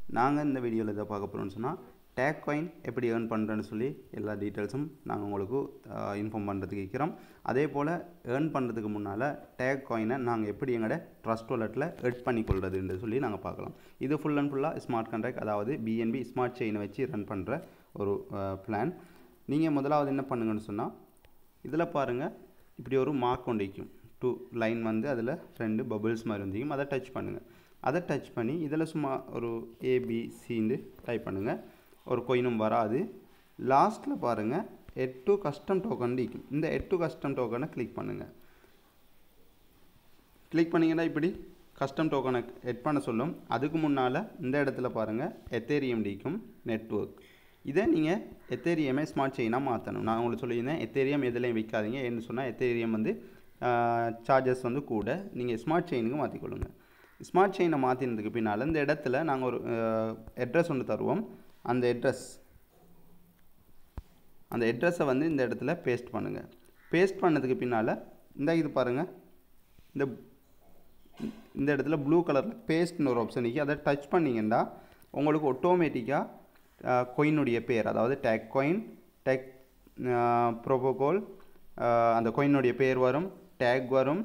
நாங்கள் இந்த வீடியோவில் இதை பார்க்க போகிறோம்னு சொன்னால் டேக் காயின் எப்படி ஏர்ன் பண்ணுறேன்னு சொல்லி எல்லா டீட்டெயில்ஸும் நாங்கள் உங்களுக்கு இன்ஃபார்ம் பண்ணுறதுக்கு இருக்கிறோம் அதே போல் ஏர்ன் பண்ணுறதுக்கு முன்னால் டேக் காயினை நாங்கள் எப்படி எங்களோட ட்ரஸ்ட் வாலெட்டில் எட் பண்ணி கொள்றதுன்னு சொல்லி நாங்கள் பார்க்கலாம் இது ஃபுல் அண்ட் ஃபுல்லாக ஸ்மார்ட் கான்ட்ராக்ட் அதாவது பிஎன்பி ஸ்மார்ட் செயினை வச்சு ரன் பண்ணுற ஒரு பிளான் நீங்கள் முதலாவது என்ன பண்ணுங்கன்னு சொன்னால் இதில் பாருங்கள் இப்படி ஒரு மார்க் கொண்டு வைக்கும் டூ லைன் வந்து அதில் ரெண்டு பபிள்ஸ் மாதிரி வந்துக்கும் அதை டச் பண்ணுங்கள் அதை டச் பண்ணி இதில் சும்மா ஒரு ஏபிசின்னு டைப் பண்ணுங்கள் ஒரு கொயினும் வராது லாஸ்ட்டில் பாருங்கள் எட்டு கஸ்டம் டோக்கன் இருக்கும் இந்த எட்டு கஸ்டம் டோக்கனை கிளிக் பண்ணுங்கள் கிளிக் பண்ணிங்கன்னா இப்படி கஸ்டம் டோக்கனை எட் பண்ண சொல்லும் அதுக்கு முன்னால் இந்த இடத்துல பாருங்கள் எத்தேரியம் டிக்கும் நெட்ஒர்க் இதை நீங்கள் எத்தேரியமே ஸ்மார்ட் செயினாக மாற்றணும் நான் உங்களுக்கு சொல்லியிருந்தேன் எத்தேரியம் எதுலையும் வைக்காதீங்க ஏன்னு சொன்னால் எத்தேரியம் வந்து சார்ஜஸ் வந்து கூட நீங்கள் ஸ்மார்ட் செயினுக்கு மாற்றிக்கொள்ளுங்க ஸ்மார்ட் செயினை மாற்றினதுக்கு பின்னால் இந்த இடத்துல நாங்கள் ஒரு அட்ரஸ் ஒன்று தருவோம் அந்த அட்ரஸ் அந்த அட்ரஸை வந்து இந்த இடத்துல பேஸ்ட் பண்ணுங்கள் பேஸ்ட் பண்ணதுக்கு பின்னால் இந்த இது பாருங்கள் இந்த இந்த இடத்துல ப்ளூ கலரில் பேஸ்ட்னு ஒரு ஆப்ஷன் இருக்குது அதை டச் பண்ணிங்கன்னா உங்களுக்கு ஆட்டோமேட்டிக்காக கொயினுடைய பேர் அதாவது டேக் கொயின் டேக் ப்ரோபோகோல் அந்த கொயினுடைய பேர் வரும் டேக் வரும்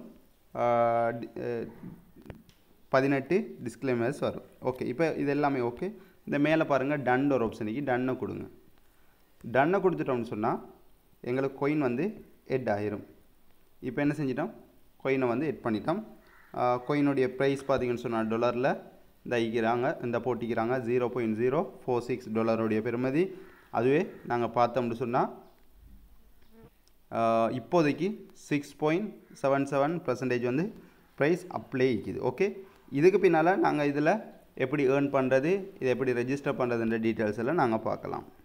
பதினெட்டு டிஸ்க்ளைமர்ஸ் வரும் ஓகே இப்போ இது எல்லாமே ஓகே இந்த மேலே பாருங்கள் டன் ஒரு ஆப்ஷனுக்கு டன்னை கொடுங்க டன்னை கொடுத்துட்டோம்னு சொன்னால் எங்களுக்கு கொயின் வந்து எட் ஆயிரும் இப்போ என்ன செஞ்சிட்டோம் கொயினை வந்து எட் பண்ணிட்டோம் கொயினுடைய ப்ரைஸ் பார்த்தீங்கன்னு சொன்னால் டொலரில் இந்த ஐக்கிறாங்க இந்த போட்டிக்கிறாங்க zero point zero four six டாலருடைய பெறுமதி அதுவே நாங்கள் பார்த்தோம்னு சொன்னால் இப்போதைக்கு six point seven seven percentage வந்து ப்ரைஸ் அப்ளை இருக்குது ஓகே இதுக்கு பின்னால் நாங்கள் இதில் எப்படி ஏர்ன் பண்ணுறது இதை எப்படி ரெஜிஸ்டர் பண்ணுறதுன்ற டீட்டெயில்ஸ் எல்லாம் நாங்கள் பார்க்கலாம்